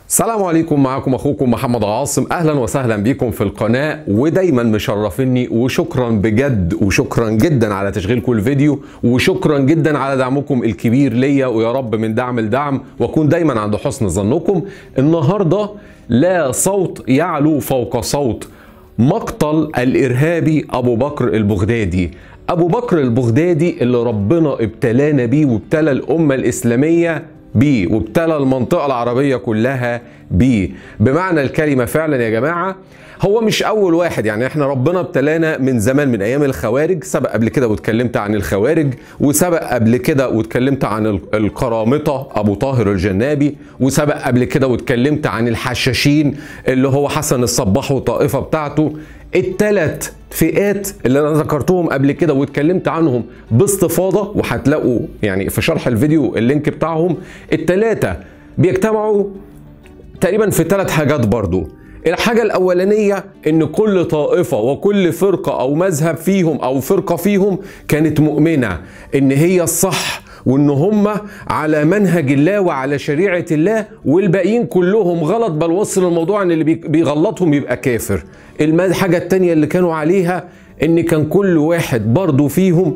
السلام عليكم معكم اخوكم محمد عاصم اهلا وسهلا بكم في القناه ودايما مشرفيني وشكرا بجد وشكرا جدا على تشغيلكم الفيديو وشكرا جدا على دعمكم الكبير ليا ويا رب من دعم لدعم واكون دايما عند حسن ظنكم النهارده لا صوت يعلو فوق صوت مقتل الارهابي ابو بكر البغدادي ابو بكر البغدادي اللي ربنا ابتلانا بيه وابتلى الامه الاسلاميه بيه وابتلى المنطقة العربية كلها بيه بمعنى الكلمة فعلا يا جماعة هو مش أول واحد يعني احنا ربنا ابتلانا من زمان من أيام الخوارج سبق قبل كده واتكلمت عن الخوارج وسبق قبل كده واتكلمت عن القرامطة أبو طاهر الجنابي وسبق قبل كده واتكلمت عن الحشاشين اللي هو حسن الصباح والطائفة بتاعته التلات فئات اللي انا ذكرتهم قبل كده واتكلمت عنهم باستفاضه وهتلاقوا يعني في شرح الفيديو اللينك بتاعهم التلاته بيجتمعوا تقريبا في ثلاث حاجات برضو الحاجة الأولانية إن كل طائفة وكل فرقة أو مذهب فيهم أو فرقة فيهم كانت مؤمنة إن هي الصح وان هم على منهج الله وعلى شريعه الله والباقيين كلهم غلط بل وصل الموضوع ان اللي بيغلطهم يبقى كافر الحاجه التانية اللي كانوا عليها ان كان كل واحد برضه فيهم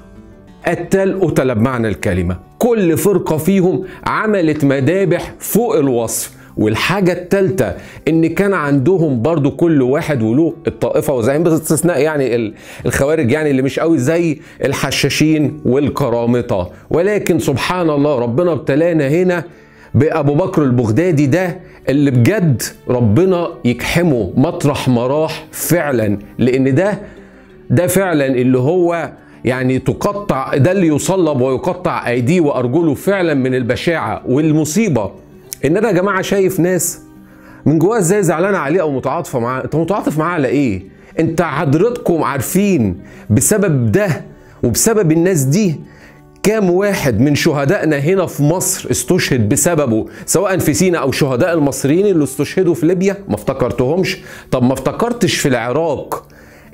قتل قتل بمعنى الكلمه كل فرقه فيهم عملت مذابح فوق الوصف والحاجة التالتة ان كان عندهم برضو كل واحد وله الطائفة وزي باستثناء يعني الخوارج يعني اللي مش قوي زي الحشاشين والكرامطة ولكن سبحان الله ربنا ابتلانا هنا بأبو بكر البغدادي ده اللي بجد ربنا يكحمه مطرح ما راح فعلا لان ده ده فعلا اللي هو يعني تقطع ده اللي يصلب ويقطع ايديه وارجله فعلا من البشاعه والمصيبه ان انا يا جماعه شايف ناس من جواها ازاي زعلانه عليه او متعاطفه معاه انت متعاطف معاه على ايه انت حضرتكم عارفين بسبب ده وبسبب الناس دي كام واحد من شهدائنا هنا في مصر استشهد بسببه سواء في سينا او شهداء المصريين اللي استشهدوا في ليبيا ما افتكرتهمش طب ما افتكرتش في العراق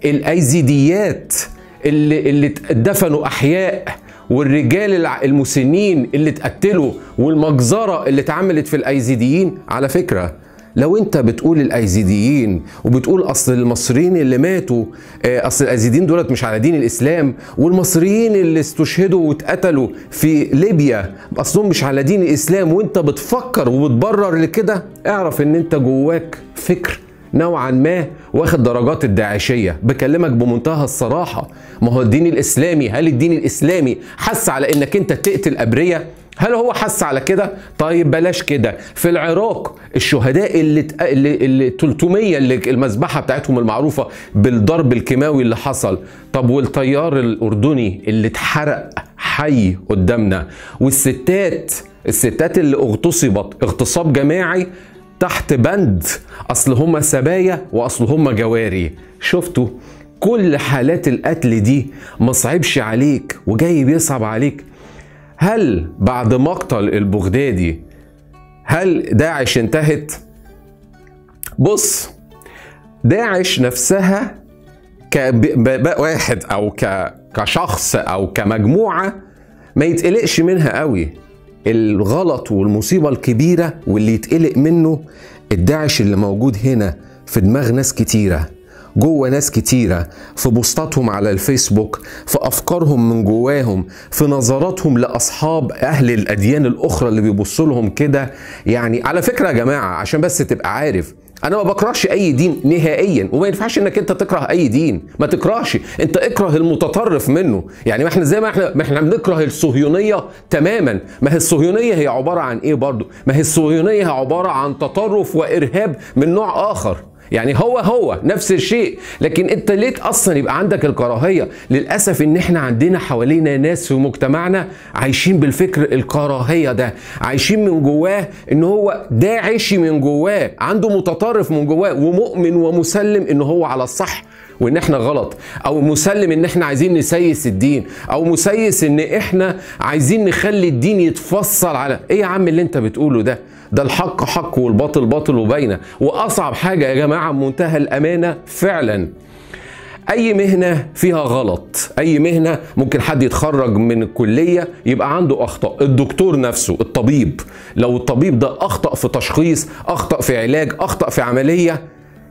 الايزيديات اللي اللي اتدفنوا احياء والرجال المسنين اللي اتقتلوا والمجزره اللي اتعملت في الايزيديين على فكره لو انت بتقول الايزيديين وبتقول اصل المصريين اللي ماتوا اصل الايزيديين دولت مش على دين الاسلام والمصريين اللي استشهدوا واتقتلوا في ليبيا اصلهم مش على دين الاسلام وانت بتفكر وبتبرر لكده اعرف ان انت جواك فكر نوعا ما واخد درجات الداعشية بكلمك بمنتهى الصراحة ما هو الدين الإسلامي هل الدين الإسلامي حس على إنك أنت تقتل أبرية هل هو حس على كده؟ طيب بلاش كده، في العراق الشهداء اللي اللي, اللي 300 اللي المذبحه بتاعتهم المعروفه بالضرب الكيماوي اللي حصل، طب والطيار الاردني اللي اتحرق حي قدامنا، والستات الستات اللي اغتصبت اغتصاب جماعي تحت بند اصل هم سبايا واصل هم جواري شفتوا كل حالات القتل دي ما صعبش عليك وجاي بيصعب عليك هل بعد مقتل البغدادي هل داعش انتهت بص داعش نفسها كواحد او كشخص او كمجموعه ما يتقلقش منها قوي الغلط والمصيبة الكبيرة واللي يتقلق منه الداعش اللي موجود هنا في دماغ ناس كتيرة جوه ناس كتيرة في بوستاتهم على الفيسبوك في أفكارهم من جواهم في نظراتهم لأصحاب أهل الأديان الأخرى اللي بيبصوا لهم كده يعني على فكرة يا جماعة عشان بس تبقى عارف انا ما بكرهش اي دين نهائيا وما ينفعش انك انت تكره اي دين ما تكرهش انت اكره المتطرف منه يعني ما احنا زي ما احنا ما احنا بنكره الصهيونيه تماما ما هي الصهيونيه هي عباره عن ايه برضو ما هي الصهيونيه هي عباره عن تطرف وارهاب من نوع اخر يعني هو هو نفس الشيء لكن انت ليه اصلا يبقى عندك الكراهيه للاسف ان احنا عندنا حوالينا ناس في مجتمعنا عايشين بالفكر الكراهيه ده عايشين من جواه ان هو داعشي من جواه عنده متطرف من جواه ومؤمن ومسلم ان هو على الصح وان احنا غلط او مسلم ان احنا عايزين نسيس الدين او مسيس ان احنا عايزين نخلي الدين يتفصل على ايه يا عم اللي انت بتقوله ده ده الحق حق والباطل باطل وباينه واصعب حاجه يا جماعه بمنتهى الامانه فعلا اي مهنه فيها غلط اي مهنه ممكن حد يتخرج من الكليه يبقى عنده اخطاء الدكتور نفسه الطبيب لو الطبيب ده اخطا في تشخيص اخطا في علاج اخطا في عمليه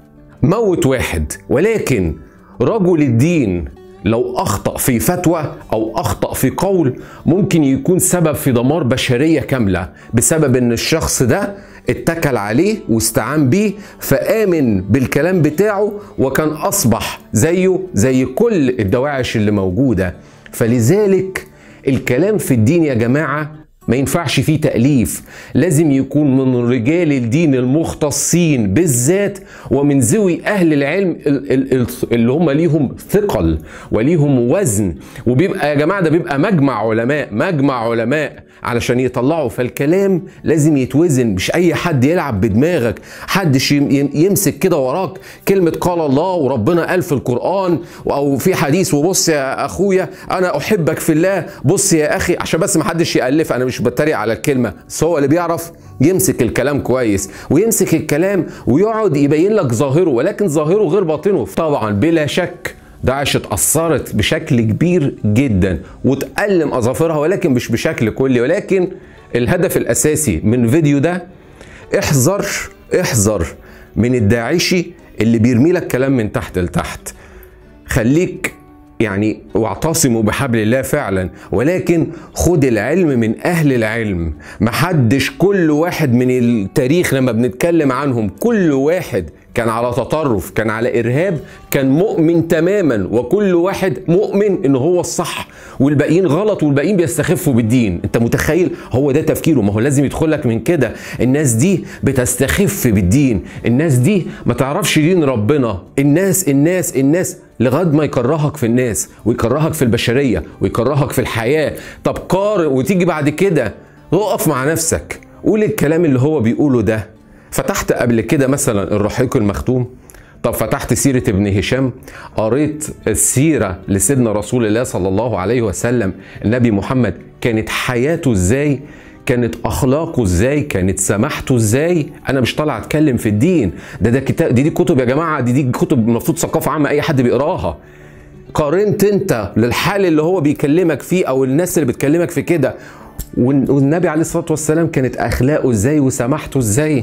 موت واحد ولكن رجل الدين لو اخطا في فتوى او اخطا في قول ممكن يكون سبب في دمار بشريه كامله بسبب ان الشخص ده اتكل عليه واستعان بيه فامن بالكلام بتاعه وكان اصبح زيه زي كل الدواعش اللي موجوده فلذلك الكلام في الدين يا جماعه ما ينفعش فيه تأليف لازم يكون من رجال الدين المختصين بالذات ومن ذوي أهل العلم اللي هم ليهم ثقل وليهم وزن وبيبقى يا جماعة ده بيبقى مجمع علماء مجمع علماء علشان يطلعوا فالكلام لازم يتوزن مش اي حد يلعب بدماغك حدش يمسك كده وراك كلمة قال الله وربنا قال في القرآن او في حديث وبص يا اخويا انا احبك في الله بص يا اخي عشان بس ما حدش يألف انا مش بتريق على الكلمة بس هو اللي بيعرف يمسك الكلام كويس ويمسك الكلام ويقعد يبين لك ظاهره ولكن ظاهره غير باطنه طبعا بلا شك داعش اتأثرت بشكل كبير جدا وتألم أظافرها ولكن مش بشكل كلي ولكن الهدف الأساسي من فيديو ده احذر احذر من الداعشي اللي بيرمي لك كلام من تحت لتحت خليك يعني واعتصموا بحبل الله فعلا ولكن خد العلم من اهل العلم محدش كل واحد من التاريخ لما بنتكلم عنهم كل واحد كان على تطرف كان على ارهاب كان مؤمن تماما وكل واحد مؤمن ان هو الصح والباقيين غلط والباقيين بيستخفوا بالدين انت متخيل هو ده تفكيره ما هو لازم يدخل لك من كده الناس دي بتستخف بالدين الناس دي ما تعرفش دين ربنا الناس الناس الناس لغايه ما يكرهك في الناس ويكرهك في البشريه ويكرهك في الحياه طب قارن وتيجي بعد كده اقف مع نفسك قول الكلام اللي هو بيقوله ده فتحت قبل كده مثلا الرحيق المختوم طب فتحت سيرة ابن هشام قريت السيرة لسيدنا رسول الله صلى الله عليه وسلم النبي محمد كانت حياته ازاي كانت اخلاقه ازاي كانت سماحته ازاي انا مش طالع اتكلم في الدين ده ده كتاب دي دي كتب يا جماعه دي دي كتب المفروض ثقافه عامه اي حد بيقراها قارنت انت للحال اللي هو بيكلمك فيه او الناس اللي بتكلمك في كده والنبي عليه الصلاه والسلام كانت اخلاقه ازاي وسماحته ازاي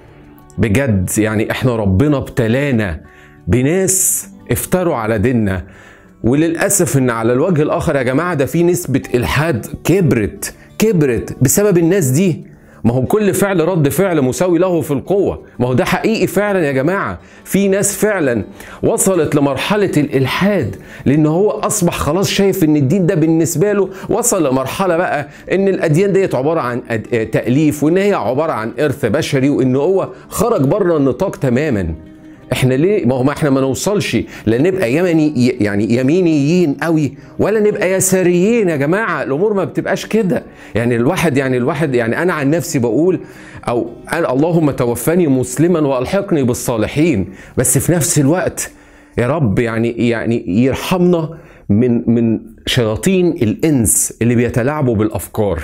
بجد يعني احنا ربنا ابتلانا بناس افتروا على ديننا وللاسف ان على الوجه الاخر يا جماعه ده في نسبه الحاد كبرت كبرت بسبب الناس دي ما هو كل فعل رد فعل مساوي له في القوة ما هو ده حقيقي فعلا يا جماعة في ناس فعلا وصلت لمرحلة الإلحاد لأن هو أصبح خلاص شايف إن الدين ده بالنسبة له وصل لمرحلة بقى إن الأديان ديت عبارة عن تأليف وإن هي عبارة عن إرث بشري وإن هو خرج بره النطاق تماما احنا ليه ما هو ما احنا ما نوصلش لا نبقى يمني يعني يمينيين قوي ولا نبقى يساريين يا جماعه الامور ما بتبقاش كده يعني الواحد يعني الواحد يعني انا عن نفسي بقول او أنا اللهم توفني مسلما والحقني بالصالحين بس في نفس الوقت يا رب يعني يعني يرحمنا من من شياطين الانس اللي بيتلاعبوا بالافكار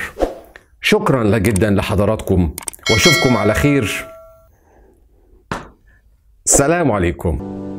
شكرا جدا لحضراتكم واشوفكم على خير السلام عليكم